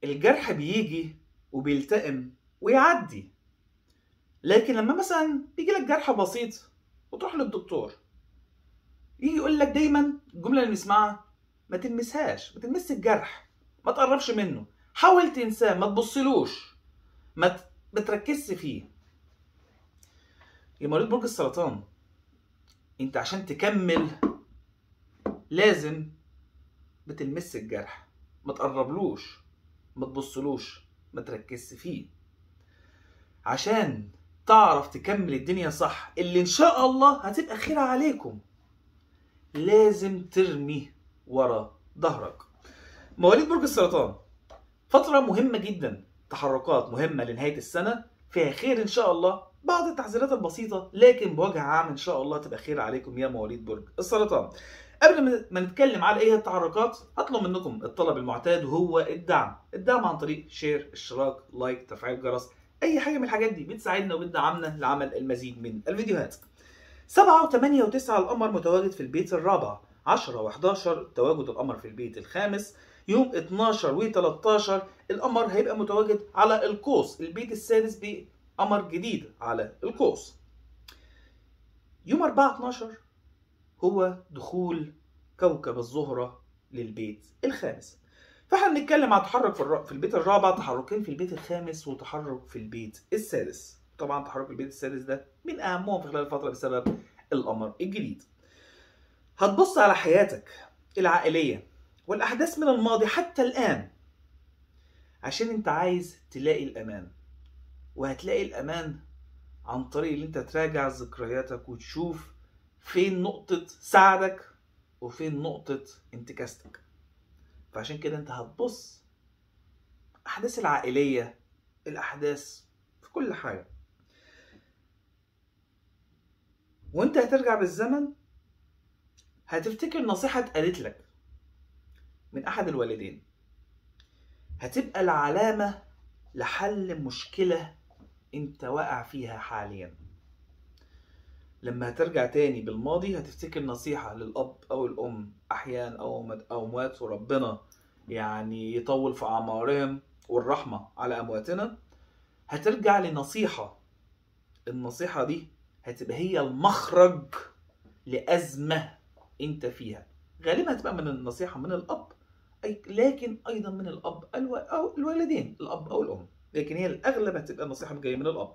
الجرح بيجي وبيلتئم ويعدي لكن لما مثلا بيجي لك جرح بسيط وتروح للدكتور يجي يقول لك دايما الجمله اللي بنسمعها ما تلمسهاش ما تلمس الجرح ما تقربش منه حاول تنساه ما تبصلوش ما ت- ما تركزش فيه يا مريض برج السرطان انت عشان تكمل لازم بتلمس الجرح ما تقربلوش ما تبصلوش ما تركزش فيه عشان تعرف تكمل الدنيا صح اللي ان شاء الله هتبقى خير عليكم لازم ترمي ورا ظهرك مواليد برج السرطان فترة مهمة جدا تحركات مهمة لنهاية السنة فيها خير إن شاء الله بعض التحذيرات البسيطة لكن بوجه عام إن شاء الله تبقى خير عليكم يا مواليد برج السرطان قبل ما- ما نتكلم على ايه التحركات هطلب منكم الطلب المعتاد وهو الدعم الدعم عن طريق شير اشتراك لايك تفعيل جرس اي حاجه من الحاجات دي بتساعدنا وبتدعمنا لعمل المزيد من الفيديوهات سبعة وثمانية وتسعة القمر متواجد في البيت الرابع عشرة و11 تواجد القمر في البيت الخامس يوم 12 و13 القمر هيبقى متواجد على القوس البيت السادس بقمر جديد على القوس يوم 4 12 هو دخول كوكب الزهرة للبيت الخامس فاحنا بنتكلم عن تحرك في, الر... في البيت الرابع تحركين في البيت الخامس وتحرك في البيت السادس طبعا تحرك البيت السادس ده من اهمهم في خلال الفترة بسبب القمر الجديد هتبص على حياتك العائلية والأحداث من الماضي حتى الآن عشان انت عايز تلاقي الأمان وهتلاقي الأمان عن طريق اللي انت تراجع ذكرياتك وتشوف فين نقطة سعدك وفين نقطة انتكاستك فعشان كده انت هتبص أحداث العائلية الأحداث في كل حاجة وانت هترجع بالزمن هتفتكر نصيحة اتقالت لك من أحد الوالدين هتبقى العلامة لحل مشكلة انت واقع فيها حاليا لما هترجع تاني بالماضي هتفتكر نصيحة للأب أو الأم أحيان أو مد- أو أموات وربنا يعني يطول في أعمارهم والرحمة على أمواتنا هترجع لنصيحة النصيحة دي هتبقى هي المخرج لأزمة أنت فيها غالبا هتبقى من النصيحة من الأب أي لكن أيضا من الأب الو... أو الوالدين الأب أو الأم لكن هي الأغلب هتبقى النصيحة جاية من الأب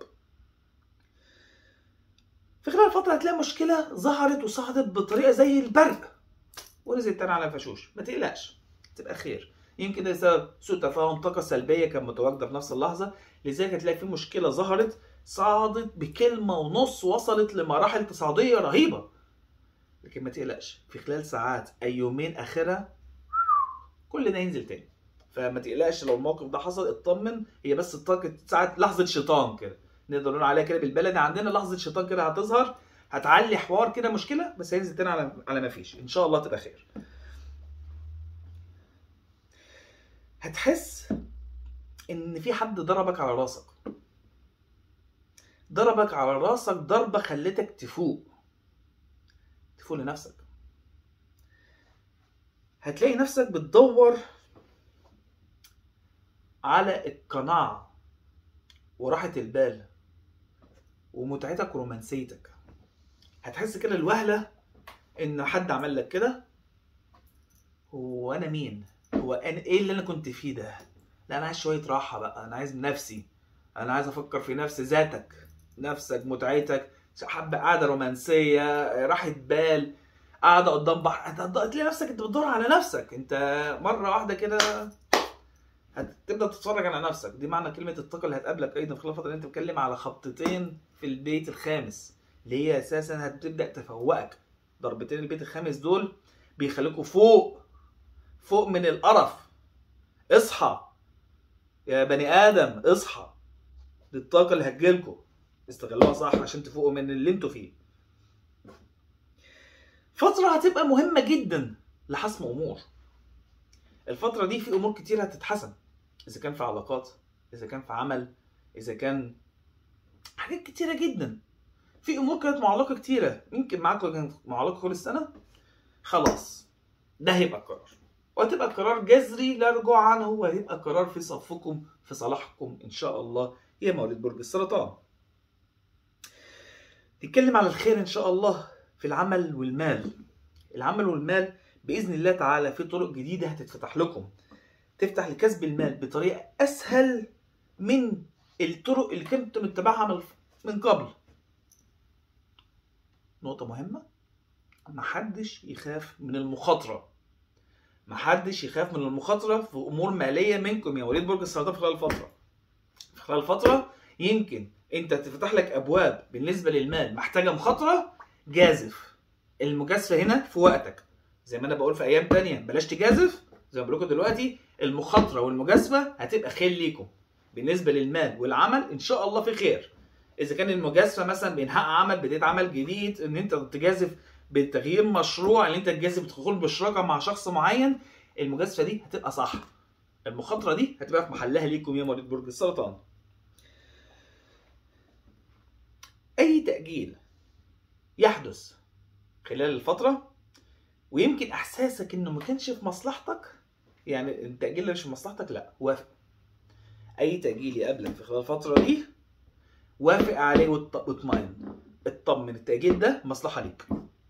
في خلال فترة هتلاقي مشكلة ظهرت وصعدت بطريقة زي البرق ونزلت تاني على فشوش ما تقلقش تبقى خير يمكن ده بسبب سوء تفاهم طاقة سلبية كانت متواجدة في نفس اللحظة لذلك هتلاقي في مشكلة ظهرت صعدت بكلمة ونص وصلت لمراحل تصاعدية رهيبة لكن ما تقلقش في خلال ساعات أي يومين آخرها كل ده ينزل تاني فما تقلقش لو الموقف ده حصل اطمن هي بس طاقة ساعات لحظة شيطان كده نقدر نقول عليها كده بالبلدي عندنا لحظة شيطان كده هتظهر هتعلي حوار كده مشكلة بس هينزل تاني على على ما فيش ان شاء الله تبقى خير هتحس ان في حد ضربك على راسك ضربك على راسك ضربة خلتك تفوق تفوق لنفسك هتلاقي نفسك بتدور على القناعة وراحة البال ومتعتك ورومانسيتك هتحس كده الوهلة ان حد عمل لك كده هو انا مين هو انا ايه اللي انا كنت فيه ده لا انا عايز شوية راحة بقى انا عايز نفسي انا عايز افكر في نفسي ذاتك نفسك متعتك حبة قعدة رومانسية راحة بال قاعدة قدام بحر هت- تلاقي نفسك انت بتدور على نفسك انت مرة واحدة كده هتبدا تتفرج على نفسك دي معنى كلمه الطاقه اللي هتقابلك ايضا في خلال الفتره اللي انت بتتكلم على خبطتين في البيت الخامس اللي هي اساسا هتبدا تفوقك ضربتين البيت الخامس دول بيخليكوا فوق فوق من القرف اصحى يا بني ادم اصحى دي الطاقه اللي هتجيلكوا استغلوها صح عشان تفوقوا من اللي انتوا فيه فتره هتبقى مهمه جدا لحسم امور الفتره دي في امور كتير هتتحسم اذا كان في علاقات اذا كان في عمل اذا كان حاجات كتيره جدا في امور كانت معلقه كتيره يمكن معاكم كانت معلقه كل السنه خلاص ده هيبقى القرار وهتبقى قرار جذري لا رجوع عنه وهيبقى قرار في صفكم في صلاحكم ان شاء الله يا مواليد برج السرطان نتكلم على الخير ان شاء الله في العمل والمال العمل والمال باذن الله تعالى في طرق جديده هتتفتح لكم تفتح لكسب المال بطريقه اسهل من الطرق اللي كنت متبعها من من قبل نقطه مهمه محدش يخاف من المخاطره محدش يخاف من المخاطره في امور ماليه منكم يا وليد برج السرطان في خلال الفتره في خلال الفتره يمكن انت تفتح لك ابواب بالنسبه للمال محتاجه مخاطره جازف المجازفه هنا في وقتك زي ما انا بقول في ايام تانية بلاش تجازف زي ما بقول لكم دلوقتي المخاطره والمجازفه هتبقى خير ليكم بالنسبه للمال والعمل ان شاء الله في خير اذا كان المجازفه مثلا بانهاء عمل بدايه عمل جديد ان انت تجازف بتغيير مشروع ان انت تجازف بدخول بشراكه مع شخص معين المجازفه دي هتبقى صح المخاطره دي هتبقى في محلها ليكم يا مواليد برج السرطان اي تاجيل يحدث خلال الفتره ويمكن احساسك انه ما كانش في مصلحتك يعني التاجيل اللي مش في مصلحتك لا وافق اي تاجيل يقابلك في خلال الفتره دي وافق عليه واطمئن اطمن التاجيل ده مصلحه ليك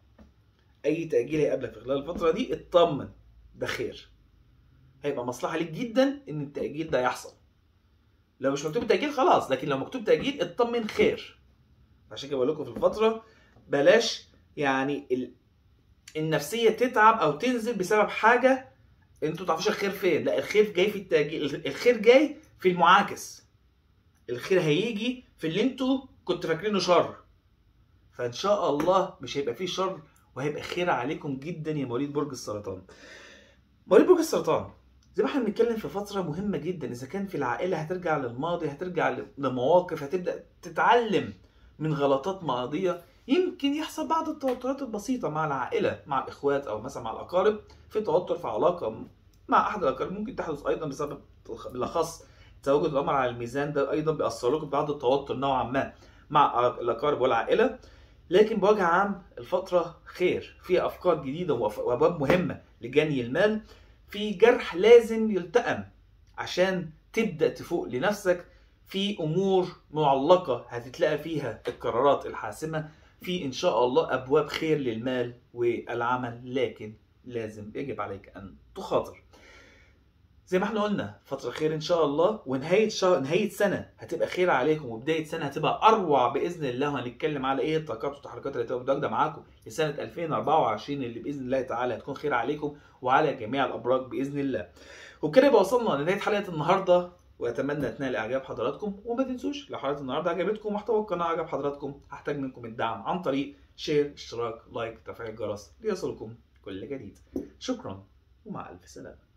اي تاجيل هيقابلك في خلال الفتره دي اطمن ده خير هيبقى مصلحه ليك جدا ان التاجيل ده يحصل لو مش مكتوب تاجيل خلاص لكن لو مكتوب تاجيل اطمن خير عشان كده بقول لكم في الفتره بلاش يعني ال... النفسيه تتعب او تنزل بسبب حاجه انتوا تعرفوش الخير فين لا الخير جاي في التاجيل الخير جاي في المعاكس الخير هيجي في اللي انتوا كنتوا فاكرينه شر فان شاء الله مش هيبقى فيه شر وهيبقى خير عليكم جدا يا مواليد برج السرطان مواليد برج السرطان زي ما احنا بنتكلم في فتره مهمه جدا اذا كان في العائله هترجع للماضي هترجع لمواقف هتبدا تتعلم من غلطات ماضيه يمكن يحصل بعض التوترات البسيطه مع العائله مع الاخوات او مثلا مع الاقارب في توتر في علاقه مع احد الاقارب ممكن تحدث ايضا بسبب بالاخص تواجد الامر على الميزان ده ايضا بيأثر لكم ببعض التوتر نوعا ما مع الاقارب والعائله لكن بوجه عام الفترة خير فيها أفكار جديدة وأبواب مهمة لجني المال في جرح لازم يلتئم عشان تبدأ تفوق لنفسك في أمور معلقة هتتلاقى فيها القرارات الحاسمة في إن شاء الله أبواب خير للمال والعمل لكن لازم يجب عليك أن تخاطر زي ما احنا قلنا فترة خير ان شاء الله ونهاية شهر نهاية سنة هتبقى خير عليكم وبداية سنة هتبقى اروع باذن الله وهنتكلم على ايه الطاقات والتحركات اللي هتبقى متواجدة معاكم لسنة 2024 اللي باذن الله تعالى هتكون خير عليكم وعلى جميع الابراج باذن الله. وبكده يبقى وصلنا لنهاية حلقة النهارده واتمنى تنال اعجاب حضراتكم وما تنسوش لو حلقة النهارده عجبتكم ومحتوى القناة عجب حضراتكم هحتاج منكم الدعم عن طريق شير اشتراك لايك تفعيل الجرس ليصلكم كل جديد. شكرا ومع الف سلامة.